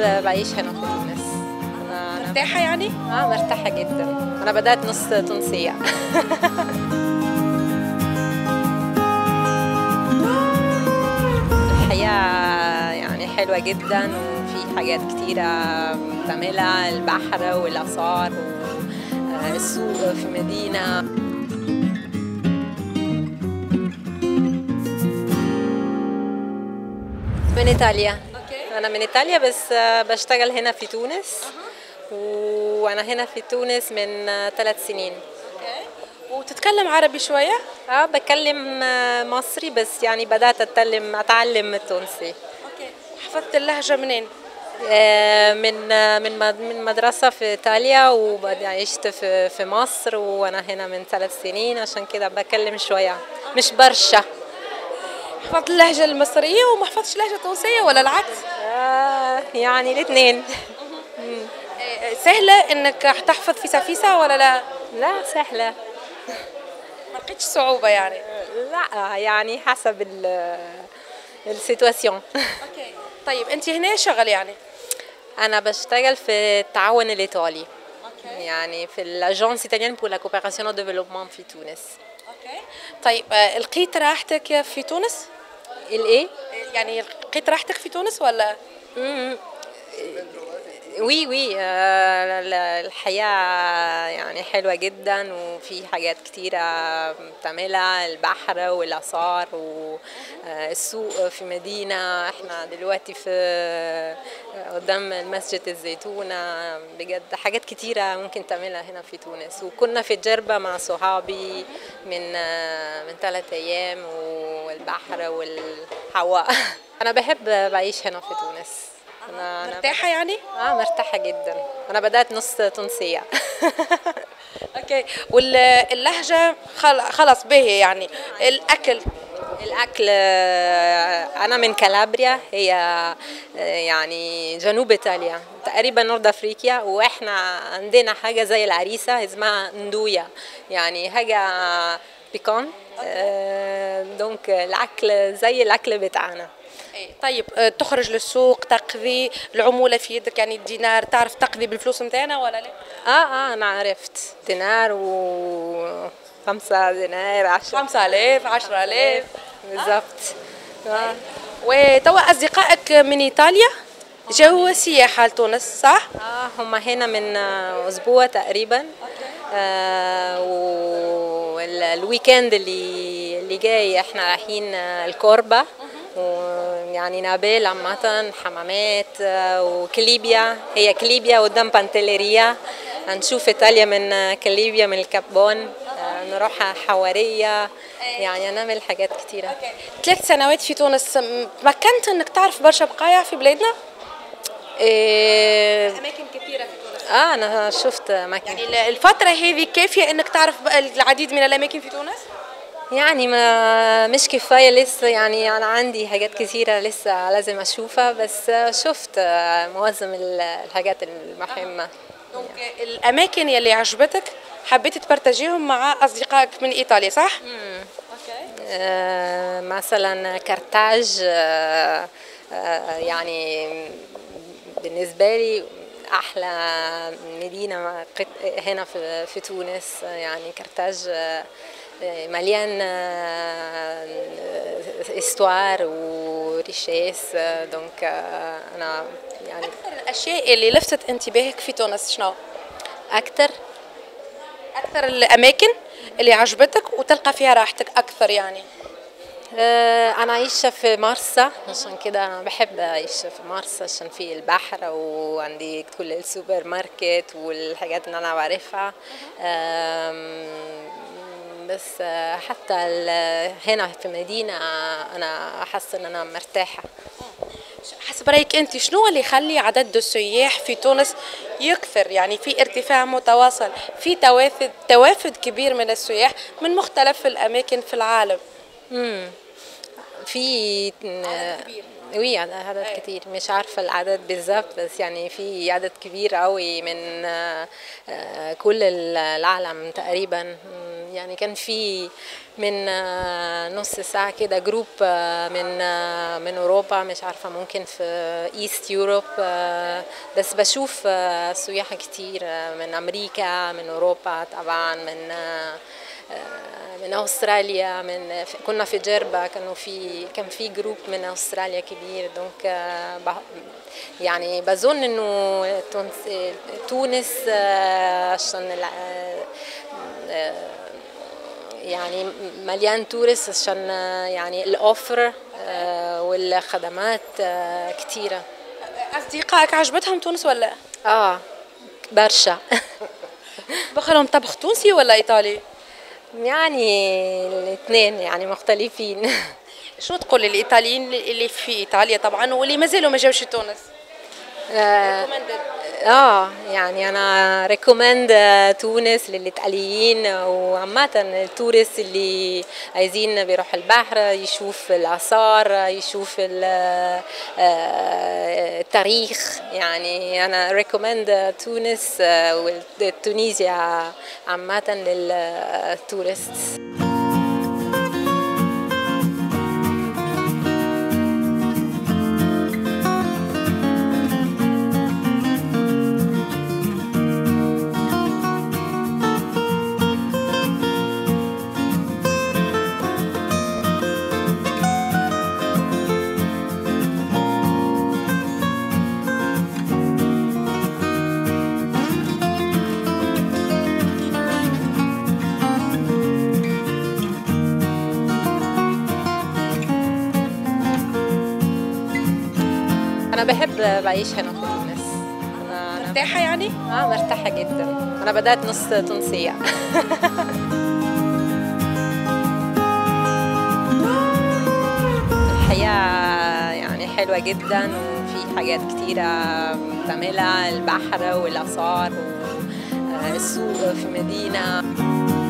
بعيش هنا في تونس انا انا مرتاحه يعني اه مرتاحه جدا انا بدات نص تونسيه الحياه يعني حلوه جدا وفي حاجات كتيره بتعملها البحر والاثار والسوق في مدينه من ايطاليا اوكي انا من ايطاليا بس آه، بشتغل هنا في تونس وانا هنا في تونس من ثلاث سنين اوكي وتتكلم عربي شويه اه بتكلم آه، مصري بس يعني بدات اتعلم اتعلم التونسي اوكي وحفظت اللهجه منين آه، من آه، من مد- من مدرسه في ايطاليا وبعدين عشت في في مصر وانا هنا من ثلاث سنين عشان كده بكلم شويه مش برشا حفظت اللهجه المصريه وما حفظتش اللهجه التونسيه ولا العكس آه، يعني الاثنين إيه، سهله انك تحفظ فيسا فيسا ولا لا لا سهله ما لقيتش صعوبه يعني لا يعني حسب ال السيتواسيون اوكي طيب انت هنا شغل يعني انا بشتغل في التعاون الايطالي اوكي يعني في الاجونس ايطاليان بور لا كوبيراسيون ديفلوبمون في تونس اوكي طيب آه، لقيت راحتك في تونس الايه يعني لقيت راحتك في تونس ولا مم. وي وي آه، ال- الحياة يعني حلوة جدا وفي حاجات كتيرة بتعملها البحر والآثار والسوق في مدينة احنا دلوقتي في قدام المسجد الزيتونة بجد حاجات كتيرة ممكن تعملها هنا في تونس وكنا في جربة مع صحابي من آه، من ثلاثة أيام والبحر والهواء أنا بحب بعيش هنا في تونس أنا أنا مرتاحه يعني اه مرتاحة جدا أنا بدأت نص تونسية اوكي واللهجه خل- خلاص به يعني الاكل الأكل آه، أنا من كالابريا هي آه، يعني جنوب إيطاليا تقريبا نورد أفريقيا وإحنا عندنا حاجة زي العريسة اسمها ندويا يعني حاجة بيكون آه، دونك الأكل زي الأكل بتاعنا إيه، طيب آه، تخرج للسوق تقضي العموله في يدك يعني الدينار تعرف تقضي بالفلوس نتاعنا ولا لا اه اه انا عرفت دينار و خمسة دينار عشرة 5000 10000 بالظبط آه. وتوا اصدقائك من ايطاليا جاوا سياحه لتونس صح اه هم هنا من آه، اسبوع تقريبا آه والويكند اللي اللي جاي احنا رايحين آه، الكوربة ويعني نابل عامة حمامات آه، وكليبيا هي كليبيا قدام بانتليريا هنشوف ايطاليا من آه، كليبيا من الكابون آه، نروح حوارية يعني نعمل حاجات كتيرة ثلاث سنوات في تونس م- تمكنت انك تعرف برشا بقايع في بلادنا إيه اماكن كثيره في تونس اه انا شفت اماكن يعني ال- الفتره هذه كافيه انك تعرف بقى العديد من الاماكن في تونس يعني ما مش كفايه لسه يعني انا عندي حاجات كثيره لسه لازم اشوفها بس شفت معظم ال- الحاجات المهمه دونك الاماكن يلي عجبتك حبيت تبارتاجيهم مع اصدقائك من ايطاليا صح اوكي آه، مثلا كرتاج آه، آه، يعني بالنسبه لي احلى مدينه قط- هنا في في تونس يعني كرتاج آه، مليان آه، استوار وريشيس آه، دونك آه، انا يعني اكثر الاشياء اللي لفتت انتباهك في تونس شنو اكثر اكثر الاماكن اللي عجبتك وتلقى فيها راحتك اكثر يعني آه، أنا عايشة في مرسى عشان كده أنا بحب أعيش في مرسى عشان في البحر وعندي كل السوبر ماركت والحاجات اللي أنا بعرفها آم، بس آه، حتى ال- هنا في مدينة أنا حاسة إن أنا مرتاحة حسب رايك انت شنو اللي يخلي عدد السياح في تونس يكثر يعني في ارتفاع متواصل في توافد توافد كبير من السياح من مختلف الاماكن في العالم مم. في عدد كبير. وي عدد عدد كتير مش عارفة العدد بالظبط بس يعني في عدد كبير قوي من آه، آه، كل ال- العالم تقريبا مم، يعني كان في من آه، نص ساعة كده جروب آه، من آه، من أوروبا مش عارفة ممكن في إيست يوروب بس بشوف آه، سياح كتير آه، من أمريكا من أوروبا طبعا من آه، آه، من استراليا من كنا في جربا كانوا في كان في جروب من استراليا كبير دونك آه، بح- يعني بظن انه تونس تونس آه، عشان الع- آه، يعني مليان تورست عشان آه، يعني الاوفر آه، والخدمات آه، كتيره اصدقائك عجبتهم تونس ولا اه برشا بخلهم طبخ تونسي ولا ايطالي يعني الاثنين يعني مختلفين شو تقول للايطاليين اللي في ايطاليا طبعا واللي ما زالوا ما جاوش تونس آه، Recommended. اه يعني انا ريكومند تونس للايطاليين وعامة التورست اللي عايزين بيروح البحر يشوف الآثار يشوف ال- آه، التاريخ يعني انا ريكومند تونس آه، وتونيزيا عامة للتورست انا بحب بعيش هنا في تونس انا أنا- مرتاحه يعني اه مرتاحة جدا انا بدأت نص تونسية الحياة يعني حلوة جدا وفي حاجات كتيرة بتعملها البحر والآثار والسوق في مدينة